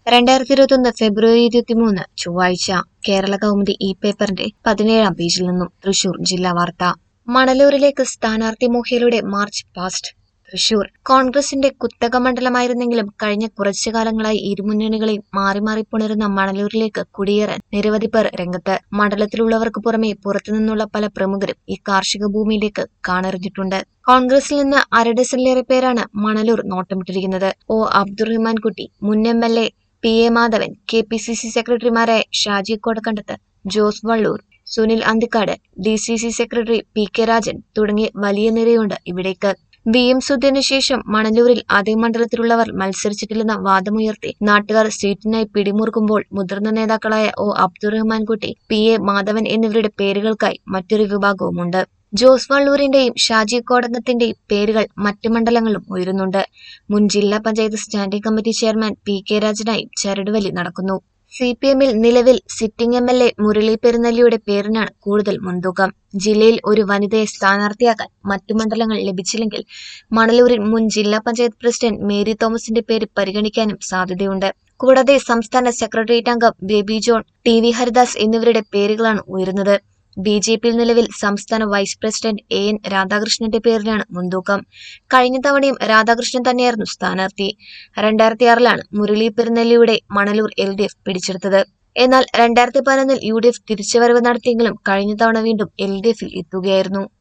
രണ്ടായിരത്തി ഇരുപത്തൊന്ന് ഫെബ്രുവരി ഇരുപത്തിമൂന്ന് ചൊവ്വാഴ്ച കേരള കൗമുദി ഇ പേപ്പറിന്റെ പതിനേഴാം പേജിൽ നിന്നും തൃശൂർ ജില്ലാ വാർത്ത മണലൂരിലേക്ക് സ്ഥാനാർത്ഥി മോഹയിലൂടെ മാർച്ച് പാസ്റ്റ് തൃശൂർ കോൺഗ്രസിന്റെ കുത്തക മണ്ഡലമായിരുന്നെങ്കിലും കഴിഞ്ഞ കുറച്ചു കാലങ്ങളായി ഇരുമുന്നണികളെയും മാറി മാറി പുണരുന്ന മണലൂരിലേക്ക് കുടിയേറാൻ നിരവധി പേർ രംഗത്ത് മണ്ഡലത്തിലുള്ളവർക്ക് പുറമെ പുറത്തുനിന്നുള്ള പല പ്രമുഖരും ഈ കാർഷിക ഭൂമിയിലേക്ക് കാണെറിഞ്ഞിട്ടുണ്ട് കോൺഗ്രസിൽ നിന്ന് അര ഡസനിലേറെ പേരാണ് മണലൂർ നോട്ടമിട്ടിരിക്കുന്നത് ഒ അബ്ദുറഹ്മാൻ കുട്ടി മുൻ M L A P A Madhavan K P C C സെക്രട്ടറിമാരായ Shaji Kodakkandath Jose Valloor Sunil Anthikkad D C C secretary P K Rajan തുടങ്ങി വലിയ നിരയുണ്ട് ഇവിടേക്ക് വി എം സുധീറിന് ശേഷം മണലൂരിൽ അതേ മണ്ഡലത്തിലുള്ളവർ മത്സരിച്ചിട്ടില്ലെന്ന വാദമുയർത്തി നാട്ടുകാർ സീറ്റിനായി പിടിമുറുക്കുമ്പോൾ മുതിർന്ന നേതാക്കളായ ഒ അബ്ദുറഹ്മാൻ കുട്ടി പി എ മാധവൻ എന്നിവരുടെ പേരുകൾക്കായി മറ്റൊരു വിഭാഗവുമുണ്ട് ജോസ് വള്ളൂരിന്റെയും ഷാജി കോടങ്ങത്തിന്റെയും പേരുകൾ മറ്റ് മണ്ഡലങ്ങളിലും ഉയരുന്നുണ്ട് മുൻ ജില്ലാ panchayat standing committee chairman P K രാജനായും ചരടുവലി നടക്കുന്നു സി പി എമ്മിൽ നിലവിൽ sitting M L A Murali പെരുന്നല്ലിയുടെ പേരിനാണ് കൂടുതൽ മുൻതൂക്കം ജില്ലയിൽ ഒരു വനിതയെ സ്ഥാനാർത്ഥിയാക്കാൻ മറ്റു മണ്ഡലങ്ങൾ ലഭിച്ചില്ലെങ്കിൽ മണലൂരിൽ മുൻ ജില്ലാ പഞ്ചായത്ത് പ്രസിഡന്റ് മേരി തോമസിന്റെ പേര് പരിഗണിക്കാനും സാധ്യതയുണ്ട് കൂടാതെ സംസ്ഥാന സെക്രട്ടേറിയറ്റ് അംഗം ബേബി ജോൺ ടി വി ഹരിദാസ് എന്നിവരുടെ പേരുകളാണ് ഉയരുന്നത് ബി ജെ പിയിൽ നിലവിൽ സംസ്ഥാന വൈസ് പ്രസിഡന്റ് എ എൻ രാധാകൃഷ്ണന്റെ പേരിലാണ് മുൻതൂക്കം കഴിഞ്ഞ തവണയും രാധാകൃഷ്ണൻ തന്നെയായിരുന്നു സ്ഥാനാർത്ഥി രണ്ടായിരത്തി ആറിലാണ് മുരളി പെരുന്നെല്ലിയുടെ മണലൂർ എൽ ഡി എഫ് പിടിച്ചെടുത്തത് എന്നാൽ രണ്ടായിരത്തി പതിനൊന്നിൽ യു ഡി എഫ് തിരിച്ചുവരവ് നടത്തിയെങ്കിലും കഴിഞ്ഞ തവണ വീണ്ടും എൽ ഡി എഫിൽ എത്തുകയായിരുന്നു